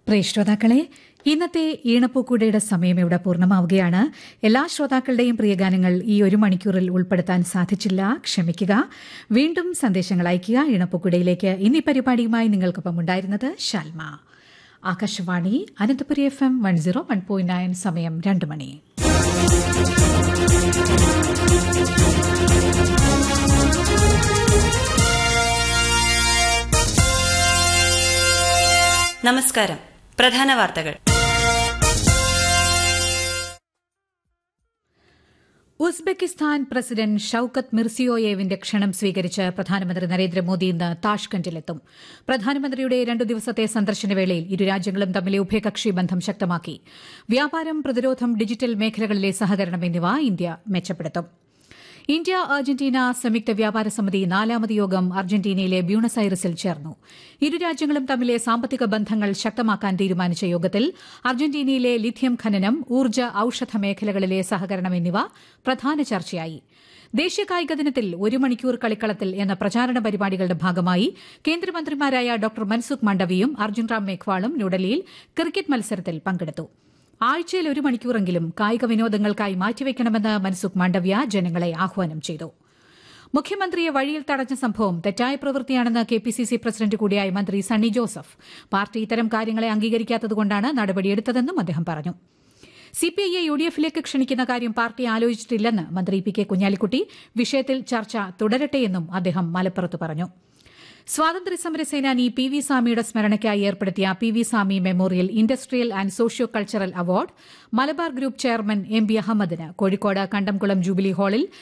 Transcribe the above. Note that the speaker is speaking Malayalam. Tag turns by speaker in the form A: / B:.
A: പ്രിയ ശ്രോതാക്കളെ ഇന്നത്തെ ഈണപ്പൂക്കൂടയുടെ സമയം ഇവിടെ പൂർണ്ണമാവുകയാണ് എല്ലാ ശ്രോതാക്കളുടെയും പ്രിയഗാനങ്ങൾ ഈ ഒരു മണിക്കൂറിൽ ഉൾപ്പെടുത്താൻ സാധിച്ചില്ല ക്ഷമിക്കുക വീണ്ടും സന്ദേശങ്ങൾ അയയ്ക്കുക ഈണപ്പൂക്കൂടയിലേക്ക് ഇന്നീ പരിപാടിയുമായി നിങ്ങൾക്കൊപ്പം ഉണ്ടായിരുന്നത് Shalma Akashvani Ananthapuri F M one zero one point nine സമയം രണ്ട് മണി
B: നമസ്കാരം പ്രധാന വാർത്തകൾ
A: ഉസ്ബെക്കിസ്ഥാൻ പ്രസിഡന്റ് ഷൌക്കത്ത് മിർസിയോയേവിന്റെ ക്ഷണം സ്വീകരിച്ച് പ്രധാനമന്ത്രി നരേന്ദ്രമോദി ഇന്ന് താഷ്കണ്ടിലെത്തും പ്രധാനമന്ത്രിയുടെ രണ്ടു ദിവസത്തെ സന്ദർശനവേളയിൽ ഇരു രാജ്യങ്ങളും തമ്മിലെ ഉഭയകക്ഷി ബന്ധം ശക്തമാക്കി വ്യാപാരം പ്രതിരോധം ഡിജിറ്റൽ മേഖലകളിലെ സഹകരണം എന്നിവ ഇന്ത്യ മെച്ചപ്പെടുത്തും ഇന്ത്യ അർജന്റീന സംയുക്ത വ്യാപാര സമിതി നാലാമത് യോഗം അർജന്റീനയിലെ ബ്യൂണസ് ഐറിസിൽ ചേർന്നു ഇരു രാജ്യങ്ങളും തമ്മിലെ സാമ്പത്തിക ബന്ധങ്ങൾ ശക്തമാക്കാൻ തീരുമാനിച്ച യോഗത്തിൽ അർജന്റീനയിലെ ലിഥിയം ഖനനം ഊർജ്ജ ഔഷധ മേഖലകളിലെ സഹകരണം എന്നിവ പ്രധാന ചർച്ചയായി ദേശീയ കായിക ദിനത്തിൽ ഒരു മണിക്കൂർ കളിക്കളത്തിൽ എന്ന പ്രചാരണ പരിപാടികളുടെ ഭാഗമായി കേന്ദ്രമന്ത്രിമാരായ ഡോക്ടർ മൻസുഖ് മണ്ഡവിയും അർജുൻ റാം മേഘ്വാളും ന്യൂഡൽഹിയിൽ ക്രിക്കറ്റ് മത്സരത്തിൽ പങ്കെടുത്തു ആഴ്ചയിൽ ഒരു മണിക്കൂറെങ്കിലും കായിക വിനോദങ്ങൾക്കായി മാറ്റിവെക്കണമെന്ന് മൻസുഖ് മാണ്ഡവ്യ ജനങ്ങളെ ആഹ്വാനം ചെയ്തു മുഖ്യമന്ത്രിയെ വഴിയിൽ തടഞ്ഞ സംഭവം തെറ്റായ പ്രവൃത്തിയാണെന്ന് K P C C president കൂടിയായ മന്ത്രി സണ്ണി ജോസഫ് പാർട്ടി ഇത്തരം കാര്യങ്ങളെ അംഗീകരിക്കാത്തതുകൊണ്ടാണ് നടപടിയെടുത്തതെന്നും അദ്ദേഹം പറഞ്ഞു സിപിഐയെ യു ഡി എഫിലേക്ക് ക്ഷണിക്കുന്ന കാര്യം പാർട്ടി ആലോചിച്ചിട്ടില്ലെന്ന് മന്ത്രി പി കെ കുഞ്ഞാലിക്കുട്ടി വിഷയത്തിൽ ചർച്ച തുടരട്ടെയെന്നും അദ്ദേഹം മലപ്പുറത്ത് പറഞ്ഞു സ്വാതന്ത്ര്യസമര സേനാനി പി വി സ്വാമിയുടെ സ്മരണയ്ക്കായി ഏർപ്പെടുത്തിയ P V Swami memorial industrial and socio cultural award Malabar group chairman M B അഹമ്മദിന് കോഴിക്കോട് കണ്ടംകുളം ജൂബിലി ഹാളിൽ